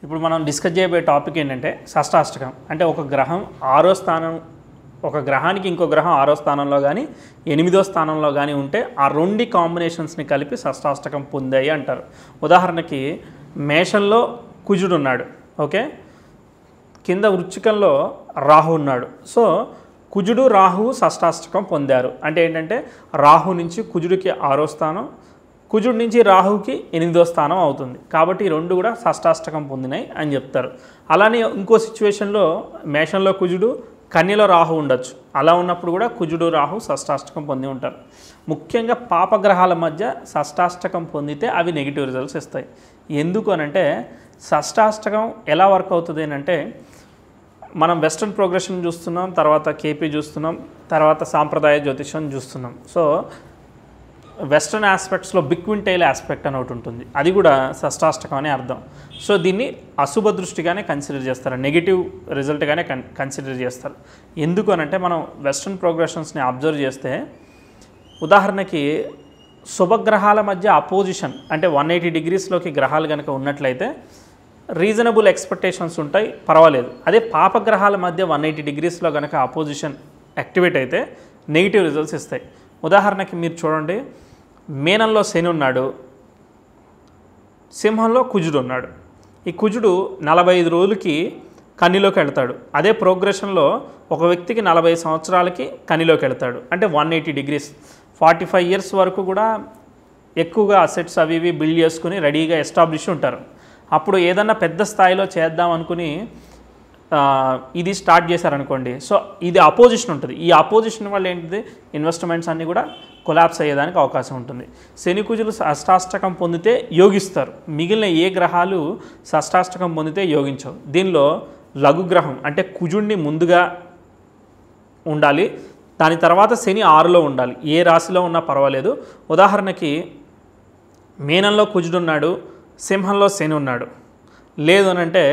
ఇప్పుడు మనం డిస్కస్ చేయబోయే టాపిక్ ఏంటంటే షష్టాష్టకం అంటే ఒక గ్రహం ఆరో స్థానం ఒక గ్రహానికి ఇంకో గ్రహం ఆరో స్థానంలో కానీ ఎనిమిదో స్థానంలో కానీ ఉంటే ఆ రెండు కాంబినేషన్స్ని కలిపి షష్టాష్టకం పొందాయి అంటారు ఉదాహరణకి మేషంలో కుజుడు ఉన్నాడు ఓకే కింద వృచ్చికంలో రాహు ఉన్నాడు సో కుజుడు రాహువు షష్టాష్టకం పొందారు అంటే ఏంటంటే రాహు నుంచి కుజుడికి ఆరో స్థానం కుజుడి నుంచి రాహుకి ఎనిమిదో స్థానం అవుతుంది కాబట్టి ఈ రెండు కూడా షష్టాష్టకం పొందినాయి అని చెప్తారు అలానే ఇంకో సిచ్యువేషన్లో మేషంలో కుజుడు కన్యలో రాహు ఉండొచ్చు అలా ఉన్నప్పుడు కూడా కుజుడు రాహు షష్టాష్టకం పొంది ఉంటారు ముఖ్యంగా పాపగ్రహాల మధ్య షష్టాష్టకం పొందితే అవి నెగిటివ్ రిజల్ట్స్ ఇస్తాయి ఎందుకు అనంటే షష్టాష్టకం ఎలా వర్క్ అవుతుంది అంటే మనం వెస్ట్రన్ ప్రోగ్రెషన్ చూస్తున్నాం తర్వాత కేపీ చూస్తున్నాం తర్వాత సాంప్రదాయ జ్యోతిషం చూస్తున్నాం సో వెస్ట్రన్ ఆస్పెక్ట్స్లో బిక్వింటైల్ ఆస్పెక్ట్ అని ఒకటి ఉంటుంది అది కూడా షష్టాష్టకం అని అర్థం సో దీన్ని అశుభ దృష్టిగానే కన్సిడర్ చేస్తారు నెగిటివ్ రిజల్ట్గానే కన్ కన్సిడర్ చేస్తారు ఎందుకు అనంటే మనం వెస్ట్రన్ ప్రోగ్రెషన్స్ని అబ్జర్వ్ చేస్తే ఉదాహరణకి శుభగ్రహాల మధ్య అపోజిషన్ అంటే వన్ ఎయిటీ డిగ్రీస్లోకి గ్రహాలు కనుక ఉన్నట్లయితే రీజనబుల్ ఎక్స్పెక్టేషన్స్ ఉంటాయి పర్వాలేదు అదే పాపగ్రహాల మధ్య వన్ ఎయిటీ డిగ్రీస్లో కనుక అపోజిషన్ యాక్టివేట్ అయితే నెగిటివ్ రిజల్ట్స్ ఇస్తాయి ఉదాహరణకి మీరు చూడండి మేనంలో శని ఉన్నాడు సింహంలో కుజుడు ఉన్నాడు ఈ కుజుడు నలభై ఐదు రోజులకి కన్నిలోకి వెళ్తాడు అదే ప్రోగ్రెషన్లో ఒక వ్యక్తికి నలభై సంవత్సరాలకి కన్నిలోకి వెళ్తాడు అంటే one eighty degrees forty five years వరకు కూడా ఎక్కువగా అసెట్స్ అవి ఇవి బిల్డ్ చేసుకుని రెడీగా ఎస్టాబ్లిష్ ఉంటారు అప్పుడు ఏదన్నా పెద్ద స్థాయిలో చేద్దాం అనుకుని ఆ, ఇది స్టార్ట్ చేశారనుకోండి సో ఇది అపోజిషన్ ఉంటుంది ఈ అపోజిషన్ వల్ల ఏంటిది ఇన్వెస్ట్మెంట్స్ అన్నీ కూడా కొలాప్స్ అయ్యేదానికి అవకాశం ఉంటుంది శని కుజులు షష్టాష్టకం పొందితే యోగిస్తారు మిగిలిన ఏ గ్రహాలు షష్టాష్టకం పొందితే యోగించవు దీనిలో లఘుగ్రహం అంటే కుజుడిని ముందుగా ఉండాలి దాని తర్వాత శని ఆరులో ఉండాలి ఏ రాశిలో ఉన్నా పర్వాలేదు ఉదాహరణకి మీనంలో కుజుడు ఉన్నాడు సింహంలో శని ఉన్నాడు లేదు అని అంటే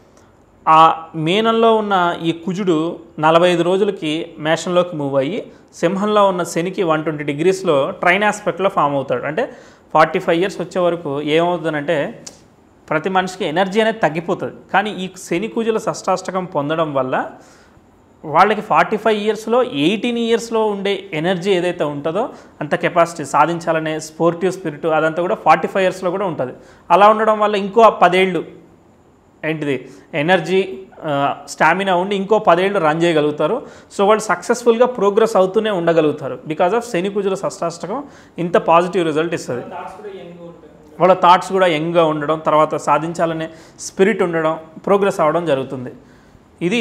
ఆ మీనంలో ఉన్న ఈ కుజుడు నలభై ఐదు రోజులకి మేషంలోకి మూవ్ అయ్యి సింహంలో ఉన్న శనికి వన్ ట్వంటీ డిగ్రీస్లో ట్రైన్ ఆస్పెక్ట్లో ఫామ్ అవుతాడు అంటే ఫార్టీ ఫైవ్ ఇయర్స్ వచ్చే వరకు ఏమవుతుందంటే ప్రతి మనిషికి ఎనర్జీ అనేది తగ్గిపోతుంది కానీ ఈ శని కుజుల షష్టాష్టకం పొందడం వల్ల వాళ్ళకి ఫార్టీ ఫైవ్ ఇయర్స్లో ఎయిటీన్ ఇయర్స్లో ఉండే ఎనర్జీ ఏదైతే ఉంటుందో అంత కెపాసిటీ సాధించాలనే స్పోర్టివ్ స్పిరిట్ అదంతా కూడా ఫార్టీ ఫైవ్ ఇయర్స్లో కూడా ఉంటుంది అలా ఉండడం వల్ల ఇంకో పదేళ్ళు ఏంటిది ఎనర్జీ స్టామినా ఉండి ఇంకో పదేళ్ళు రన్ చేయగలుగుతారు సో వాళ్ళు సక్సెస్ఫుల్గా ప్రోగ్రెస్ అవుతూనే ఉండగలుగుతారు బికాజ్ ఆఫ్ శని కుజుల షష్టాష్టకం ఇంత పాజిటివ్ రిజల్ట్ ఇస్తుంది వాళ్ళ థాట్స్ కూడా యంగ్గా ఉండడం తర్వాత సాధించాలనే స్పిరిట్ ఉండడం ప్రోగ్రెస్ అవ్వడం జరుగుతుంది ఇది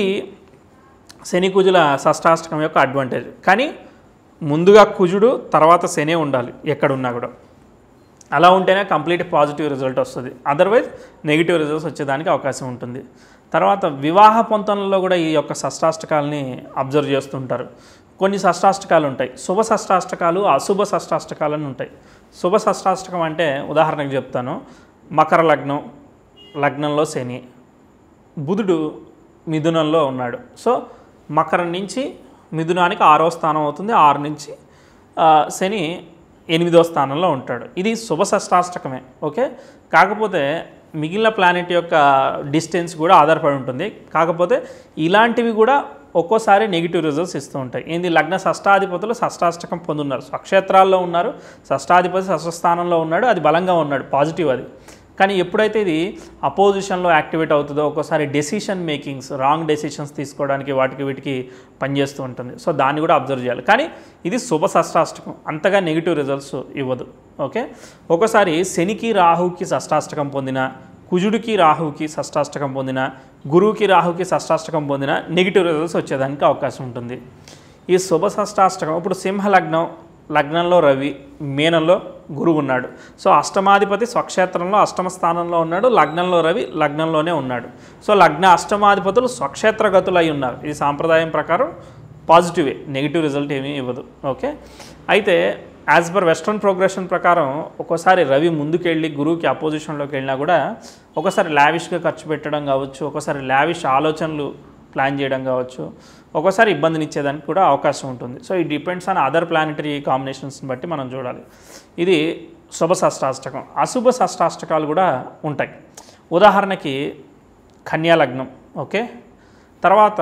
శని కుజుల షష్టాష్టకం యొక్క అడ్వాంటేజ్ కానీ ముందుగా కుజుడు తర్వాత శనే ఉండాలి ఎక్కడున్నా కూడా అలా ఉంటేనే కంప్లీట్ పాజిటివ్ రిజల్ట్ వస్తుంది అదర్వైజ్ నెగిటివ్ రిజల్ట్స్ వచ్చేదానికి అవకాశం ఉంటుంది తర్వాత వివాహ పొంతనలో కూడా ఈ యొక్క షష్టాష్టకాలని అబ్జర్వ్ చేస్తుంటారు కొన్ని షష్టాష్టకాలు ఉంటాయి శుభ షష్టాష్టకాలు అశుభ షష్టాష్టకాలు అని ఉంటాయి శుభ షష్టాష్టకం అంటే ఉదాహరణకు చెప్తాను మకర లగ్నం లగ్నంలో శని బుధుడు మిథునంలో ఉన్నాడు సో మకరం నుంచి మిథునానికి ఆరో స్థానం అవుతుంది ఆరు నుంచి ఆ, శని ఎనిమిదో స్థానంలో ఉంటాడు ఇది శుభ షష్టాష్టకమే ఓకే కాకపోతే మిగిలిన ప్లానెట్ యొక్క డిస్టెన్స్ కూడా ఆధారపడి ఉంటుంది కాకపోతే ఇలాంటివి కూడా ఒక్కోసారి నెగిటివ్ రిజల్ట్స్ ఇస్తూ ఉంటాయి ఏంది లగ్న షష్టాధిపతులు షష్టాష్టకం పొందున్నారు స్వక్షేత్రాల్లో ఉన్నారు షష్టాధిపతి షష్ఠస్థానంలో ఉన్నాడు అది బలంగా ఉన్నాడు పాజిటివ్ అది కానీ ఎప్పుడైతే ఇది అపోజిషన్లో యాక్టివేట్ అవుతుందో ఒక్కోసారి డెసిషన్ మేకింగ్స్ రాంగ్ డెసిషన్స్ తీసుకోవడానికి వాటికి వీటికి పనిచేస్తూ ఉంటుంది సో దాన్ని కూడా అబ్జర్వ్ చేయాలి కానీ ఇది శుభ షష్టాష్టకం అంతగా నెగిటివ్ రిజల్ట్స్ ఇవ్వదు ఓకే ఒక్కోసారి శనికి రాహుకి షష్టాష్టకం పొందిన కుజుడికి రాహుకి షష్టాష్టకం పొందిన గురువుకి రాహుకి షష్టాష్టకం పొందిన నెగిటివ్ రిజల్ట్స్ వచ్చేదానికి అవకాశం ఉంటుంది ఈ శుభ షష్టాష్టకం ఇప్పుడు సింహ లగ్నం లగ్నంలో రవి మీనంలో గురువు ఉన్నాడు సో అష్టమాధిపతి స్వక్షేత్రంలో అష్టమ స్థానంలో ఉన్నాడు లగ్నంలో రవి లగ్నంలోనే ఉన్నాడు సో లగ్న అష్టమాధిపతులు స్వక్షేత్ర గతులు అయి ఉన్నారు ఇది సాంప్రదాయం ప్రకారం పాజిటివే నెగిటివ్ రిజల్ట్ ఏమీ ఇవ్వదు ఓకే అయితే యాజ్ పర్ వెస్ట్రన్ ప్రోగ్రెషన్ ప్రకారం ఒక్కోసారి రవి ముందుకెళ్ళి గురువుకి అపోజిషన్లోకి వెళ్ళినా కూడా ఒకసారి లావిష్గా ఖర్చు పెట్టడం కావచ్చు ఒకసారి లావిష్ ఆలోచనలు ప్లాన్ చేయడం కావచ్చు ఒక్కోసారి ఇబ్బందినిచ్చేదానికి కూడా అవకాశం ఉంటుంది సో ఇది డిపెండ్స్ ఆన్ అదర్ ప్లానటరీ కాంబినేషన్స్ని బట్టి మనం చూడాలి ఇది శుభ షష్టాష్టకం అశుభ షష్టాష్టకాలు కూడా ఉంటాయి ఉదాహరణకి కన్యా లగ్నం ఓకే తర్వాత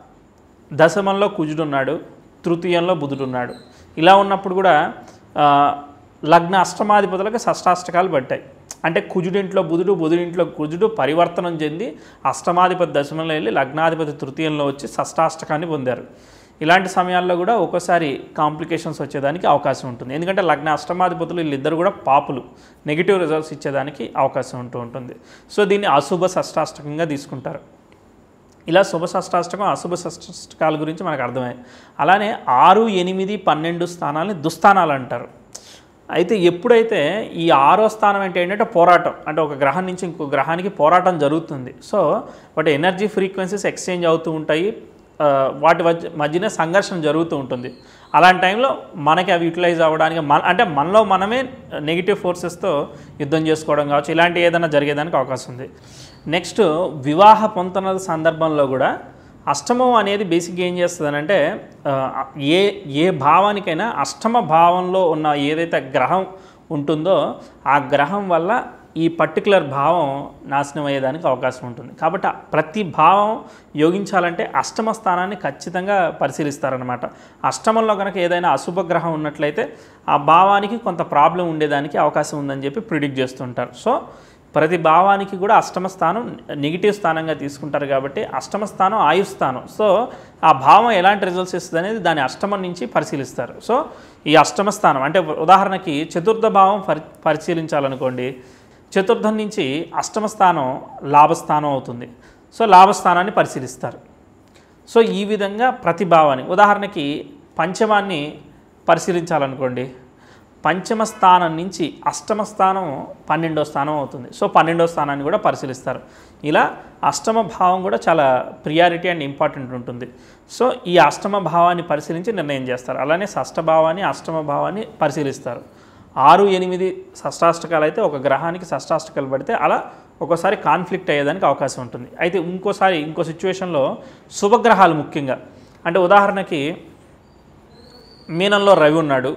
దశమంలో కుజుడు ఉన్నాడు తృతీయంలో బుధుడు ఉన్నాడు ఇలా ఉన్నప్పుడు కూడా ఆ, లగ్న అష్టమాధిపతులకు షష్టాష్టకాలు పట్టాయి అంటే కుజుడింట్లో బుధుడు బుధుడింట్లో కుజుడు పరివర్తనం చెంది అష్టమాధిపతి దశమంలో వెళ్ళి లగ్నాధిపతి తృతీయంలో వచ్చి షష్టాష్టకాన్ని పొందారు ఇలాంటి సమయాల్లో కూడా ఒక్కోసారి కాంప్లికేషన్స్ వచ్చేదానికి అవకాశం ఉంటుంది ఎందుకంటే లగ్న అష్టమాధిపతులు వీళ్ళిద్దరు కూడా పాపులు నెగిటివ్ రిజల్ట్స్ ఇచ్చేదానికి అవకాశం ఉంటూ ఉంటుంది సో దీన్ని అశుభ షష్టాష్టకంగా తీసుకుంటారు ఇలా శుభ షష్టాష్టకం అశుభ షష్టాష్టకాల గురించి మనకు అర్థమైంది అలానే ఆరు ఎనిమిది పన్నెండు స్థానాలని దుస్థానాలు అంటారు అయితే ఎప్పుడైతే ఈ ఆరో స్థానం అంటే ఏంటంటే పోరాటం అంటే ఒక గ్రహం నుంచి ఇంకో గ్రహానికి పోరాటం జరుగుతుంది సో వాటి ఎనర్జీ ఫ్రీక్వెన్సీస్ ఎక్స్చేంజ్ అవుతూ ఉంటాయి ఆ, వాటి మధ్య మధ్యన సంఘర్షణ జరుగుతూ ఉంటుంది అలాంటి టైంలో మనకి అవి యూటిలైజ్ అవ్వడానికి మన అంటే మనలో మనమే నెగిటివ్ ఫోర్సెస్తో యుద్ధం చేసుకోవడం కావచ్చు ఇలాంటి ఏదైనా జరిగేదానికి అవకాశం ఉంది నెక్స్ట్ వివాహ పొంతన సందర్భంలో కూడా అష్టమం అనేది బేసిక్గా ఏం చేస్తుందనంటే ఆ, ఏ ఏ భావానికైనా అష్టమ భావంలో ఉన్న ఏదైతే గ్రహం ఉంటుందో ఆ గ్రహం వల్ల ఈ పర్టికులర్ భావం నాశనం అయ్యేదానికి అవకాశం ఉంటుంది కాబట్టి ఆ ప్రతి భావం యోగించాలంటే అష్టమ స్థానాన్ని ఖచ్చితంగా పరిశీలిస్తారనమాట అష్టమంలో కనుక ఏదైనా అశుభ గ్రహం ఉన్నట్లయితే ఆ భావానికి కొంత ప్రాబ్లం ఉండేదానికి అవకాశం ఉందని చెప్పి ప్రిడిక్ట్ చేస్తుంటారు సో ప్రతి భావానికి కూడా అష్టమ స్థానం నెగిటివ్ స్థానంగా తీసుకుంటారు కాబట్టి అష్టమ స్థానం ఆయుష్ స్థానం సో ఆ భావం ఎలాంటి రిజల్ట్స్ ఇస్తుంది అనేది దాని అష్టమం నుంచి పరిశీలిస్తారు సో ఈ అష్టమ స్థానం అంటే ఉదాహరణకి చతుర్థ భావం పరి పరిశీలించాలనుకోండి చతుర్థం నుంచి అష్టమ స్థానం లాభస్థానం అవుతుంది సో లాభస్థానాన్ని పరిశీలిస్తారు సో ఈ విధంగా ప్రతి భావాన్ని ఉదాహరణకి పంచమాన్ని పరిశీలించాలనుకోండి పంచమ స్థానం నుంచి అష్టమ స్థానం పన్నెండో స్థానం అవుతుంది సో పన్నెండో స్థానాన్ని కూడా పరిశీలిస్తారు ఇలా అష్టమ భావం కూడా చాలా ప్రియారిటీ అండ్ ఇంపార్టెంట్ ఉంటుంది సో ఈ అష్టమ భావాన్ని పరిశీలించి నిర్ణయం చేస్తారు అలానే షష్ఠ భావాన్ని అష్టమ భావాన్ని పరిశీలిస్తారు ఆరు ఎనిమిది షష్టాష్టకాలు అయితే ఒక గ్రహానికి షష్టాష్టకాలు పడితే అలా ఒక్కోసారి కాన్ఫ్లిక్ట్ అయ్యేదానికి అవకాశం ఉంటుంది అయితే ఇంకోసారి ఇంకో సిచ్యువేషన్లో శుభగ్రహాలు ముఖ్యంగా అంటే ఉదాహరణకి మీనంలో రవి ఉన్నాడు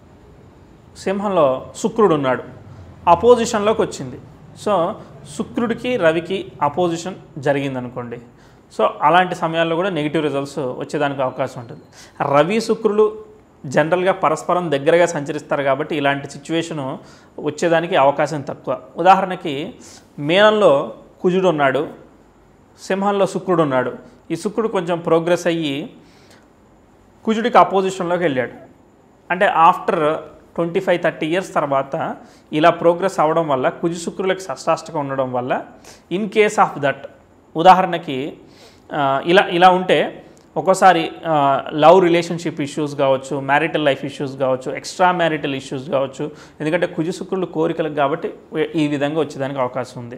సింహంలో శుక్రుడు ఉన్నాడు అపోజిషన్లోకి వచ్చింది సో శుక్రుడికి రవికి అపోజిషన్ జరిగిందనుకోండి సో అలాంటి సమయాల్లో కూడా నెగిటివ్ రిజల్ట్స్ వచ్చేదానికి అవకాశం ఉంటుంది రవి శుక్రులు జనరల్గా పరస్పరం దగ్గరగా సంచరిస్తారు కాబట్టి ఇలాంటి సిచ్యువేషను వచ్చేదానికి అవకాశం తక్కువ ఉదాహరణకి మేనంలో కుజుడు ఉన్నాడు సింహంలో శుక్రుడు ఉన్నాడు ఈ శుక్రుడు కొంచెం ప్రోగ్రెస్ అయ్యి కుజుడికి అపోజిషన్లోకి వెళ్ళాడు అంటే after twenty five thirty years తర్వాత ఇలా ప్రోగ్రెస్ అవ్వడం వల్ల కుజు శుక్రులకు షష్టాష్టకం ఉండడం వల్ల ఇన్ కేస్ ఆఫ్ దట్ ఉదాహరణకి ఆ, ఇలా ఇలా ఉంటే ఒక్కోసారి లవ్ రిలేషన్షిప్ ఇష్యూస్ కావచ్చు మ్యారిటల్ లైఫ్ ఇష్యూస్ కావచ్చు ఎక్స్ట్రా మ్యారిటల్ ఇష్యూస్ కావచ్చు ఎందుకంటే కుజు శుక్రులు కోరికలకు కాబట్టి ఈ విధంగా వచ్చేదానికి అవకాశం ఉంది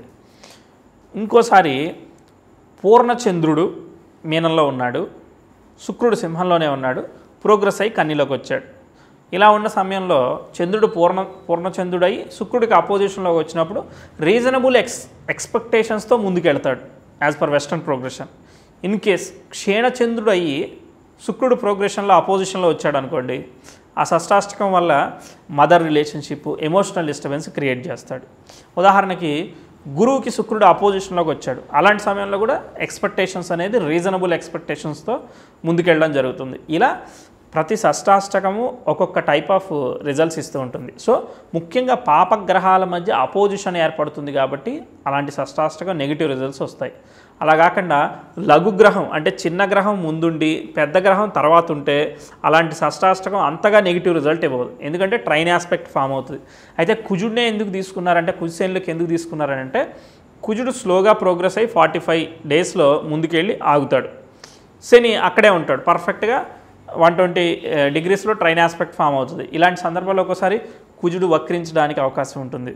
ఇంకోసారి పూర్ణచంద్రుడు మీనంలో ఉన్నాడు శుక్రుడు సింహంలోనే ఉన్నాడు ప్రోగ్రెస్ అయి కన్నిలోకి వచ్చాడు ఇలా ఉన్న సమయంలో చంద్రుడు పూర్ణ పూర్ణచంద్రుడై శుక్రుడికి అపోజిషన్లోకి వచ్చినప్పుడు రీజనబుల్ ఎక్స్ ఎక్స్పెక్టేషన్స్తో ముందుకెళ్తాడు as per western progression in case క్షీణచంద్రుడు అయ్యి శుక్రుడు ప్రోగ్రెషన్లో అపోజిషన్లో వచ్చాడు అనుకోండి ఆ షష్టాష్టకం వల్ల mother relationship emotional disturbance create చేస్తాడు ఉదాహరణకి గురువుకి శుక్రుడు అపోజిషన్లోకి వచ్చాడు అలాంటి సమయంలో కూడా ఎక్స్పెక్టేషన్స్ అనేది రీజనబుల్ ఎక్స్పెక్టేషన్స్తో ముందుకెళ్ళడం జరుగుతుంది ఇలా ప్రతి షష్టాష్టకము ఒక్కొక్క టైప్ ఆఫ్ రిజల్ట్స్ ఇస్తూ ఉంటుంది సో ముఖ్యంగా పాపగ్రహాల మధ్య అపోజిషన్ ఏర్పడుతుంది కాబట్టి అలాంటి షష్టాష్టకం నెగిటివ్ రిజల్ట్స్ వస్తాయి అలా కాకుండా లఘు గ్రహం అంటే చిన్న గ్రహం ముందుండి పెద్ద గ్రహం తర్వాత ఉంటే అలాంటి షష్టాష్టకం అంతగా నెగిటివ్ రిజల్ట్ ఇవ్వదు ఎందుకంటే ట్రైన్ ఆస్పెక్ట్ ఫామ్ అవుతుంది అయితే కుజుడినే ఎందుకు తీసుకున్నారంటే కుజుసేనులకు ఎందుకు తీసుకున్నారంటే కుజుడు స్లోగా ప్రోగ్రెస్ అయ్యి ఫార్టీ ఫైవ్ డేస్లో ముందుకెళ్ళి ఆగుతాడు శని అక్కడే ఉంటాడు పర్ఫెక్ట్గా వన్ ట్వంటీ డిగ్రీస్లో ట్రైన్ ఆస్పెక్ట్ ఫామ్ అవుతుంది ఇలాంటి సందర్భాల్లో ఒకసారి కుజుడు వక్రించడానికి అవకాశం ఉంటుంది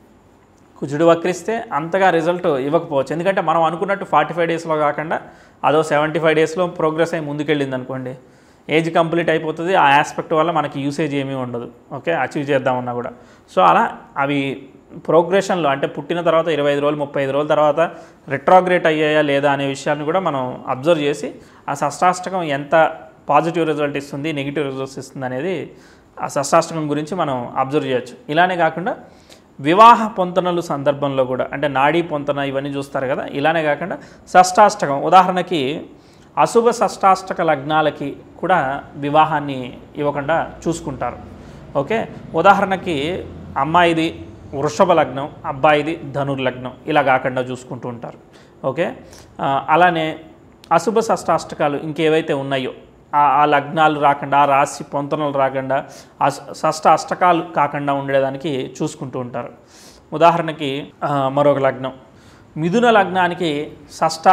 కుజుడు వక్రిస్తే అంతగా రిజల్ట్ ఇవ్వకపోవచ్చు ఎందుకంటే మనం అనుకున్నట్టు ఫార్టీ ఫైవ్ డేస్లో కాకుండా అదో సెవెంటీ ఫైవ్ డేస్లో ప్రోగ్రెస్ అయ్యి ముందుకెళ్ళింది అనుకోండి ఏజ్ కంప్లీట్ అయిపోతుంది ఆ ఆస్పెక్ట్ వల్ల మనకి యూసేజ్ ఏమీ ఉండదు ఓకే అచీవ్ చేద్దామన్నా కూడా సో అలా అవి ప్రోగ్రెషన్లో అంటే పుట్టిన తర్వాత ఇరవై ఐదు రోజులు ముప్పై ఐదు రోజుల తర్వాత రిట్రాగ్రేట్ అయ్యాయా లేదా అనే విషయాన్ని కూడా మనం అబ్జర్వ్ చేసి ఆ షష్టాష్టకం ఎంత పాజిటివ్ రిజల్ట్ ఇస్తుంది నెగిటివ్ రిజల్ట్స్ ఇస్తుంది అనేది ఆ షష్టాష్టకం గురించి మనం అబ్జర్వ్ చేయొచ్చు ఇలానే కాకుండా వివాహ పొంతనలు సందర్భంలో కూడా అంటే నాడీ పొంతన ఇవన్నీ చూస్తారు కదా ఇలానే కాకుండా షష్టాష్టకం ఉదాహరణకి అశుభ షష్టాష్టక లగ్నాలకి కూడా వివాహాన్ని ఇవ్వకుండా చూసుకుంటారు ఓకే ఉదాహరణకి అమ్మాయిది వృషభ లగ్నం అబ్బాయిది ధనుర్లగ్నం ఇలా కాకుండా చూసుకుంటూ ఉంటారు ఓకే ఆ, అలానే అశుభ షష్టాష్టకాలు ఇంకేవైతే ఉన్నాయో ఆ ఆ లగ్నాలు రాకుండా ఆ రాశి పొంతనలు రాకుండా ఆ ష- షష్ట అష్టకాలు కాకుండా ఉండేదానికి చూసుకుంటూ ఉంటారు ఉదాహరణకి ఆ, మరొక లగ్నం మిథున లగ్నానికి షష్ట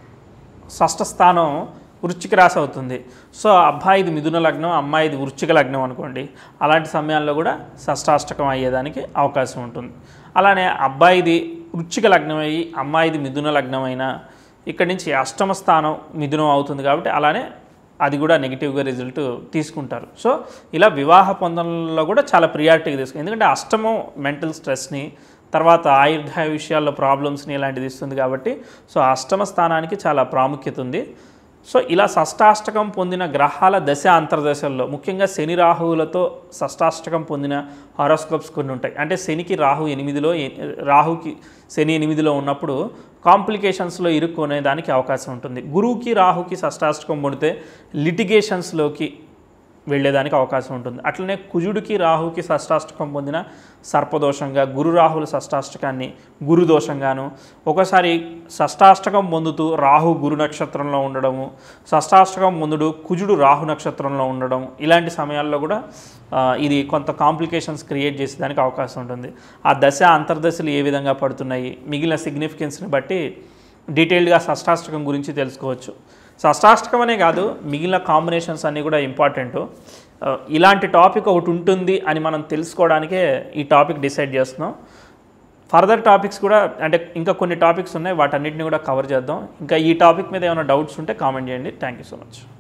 షష్ఠ స్థానం వృశ్చిక రాశి అవుతుంది సో అబ్బాయిది మిథున లగ్నం అమ్మాయిది వృశ్చిక లగ్నం అనుకోండి అలాంటి సమయాల్లో కూడా షష్టాష్టకం అయ్యేదానికి అవకాశం ఉంటుంది అలానే అబ్బాయిది వృశ్చిక లగ్నం అయ్యి అమ్మాయిది మిథున లగ్నం అయినా ఇక్కడి నుంచి అష్టమ స్థానం మిథునం అవుతుంది కాబట్టి అలానే అది కూడా నెగిటివ్గా రిజల్ట్ తీసుకుంటారు సో ఇలా వివాహ పొందడంలో కూడా చాలా ప్రియారిటీగా తీసుకుంది ఎందుకంటే అష్టమం మెంటల్ స్ట్రెస్ని తర్వాత ఆయుర్దాయ విషయాల్లో ప్రాబ్లమ్స్ని ఇలాంటిది ఇస్తుంది కాబట్టి సో అష్టమ స్థానానికి చాలా ప్రాముఖ్యత ఉంది సో ఇలా షష్టాష్టకం పొందిన గ్రహాల దశ అంతర్దశల్లో ముఖ్యంగా శని రాహువులతో షష్టాష్టకం పొందిన హారోస్కోప్స్ కొన్ని ఉంటాయి అంటే శనికి రాహు ఎనిమిదిలో ఎ- రాహుకి శని ఎనిమిదిలో ఉన్నప్పుడు కాంప్లికేషన్స్లో ఇరుక్కునే దానికి అవకాశం ఉంటుంది గురువుకి రాహుకి షష్టాష్టకం పొందితే లిటిగేషన్స్లోకి వెళ్ళేదానికి అవకాశం ఉంటుంది అట్లనే కుజుడికి రాహుకి షష్టాష్టకం పొందిన సర్పదోషంగా గురు రాహుల షష్టాష్టకాన్ని గురు దోషంగాను ఒకసారి షష్టాష్టకం పొందుతూ రాహు గురు నక్షత్రంలో ఉండడము షష్టాష్టకం పొందుడు కుజుడు రాహు నక్షత్రంలో ఉండడం ఇలాంటి సమయాల్లో కూడా ఆ, ఇది కొంత కాంప్లికేషన్స్ క్రియేట్ చేసేదానికి అవకాశం ఉంటుంది ఆ దశ అంతర్దశలు ఏ విధంగా పడుతున్నాయి మిగిలిన సిగ్నిఫికెన్స్ని బట్టి డీటెయిల్డ్గా షష్టాష్టకం గురించి తెలుసుకోవచ్చు షష్టాష్టకం అనే కాదు మిగిలిన కాంబినేషన్స్ అన్నీ కూడా ఇంపార్టెంట్ ఇలాంటి టాపిక్ ఒకటి ఉంటుంది అని మనం తెలుసుకోవడానికే ఈ టాపిక్ డిసైడ్ చేస్తున్నాం ఫర్దర్ టాపిక్స్ కూడా అంటే ఇంకా కొన్ని టాపిక్స్ ఉన్నాయి వాటన్నిటిని కూడా కవర్ చేద్దాం ఇంకా ఈ టాపిక్ మీద ఏమైనా డౌట్స్ ఉంటే కామెంట్ చేయండి థ్యాంక్ యూ సో మచ్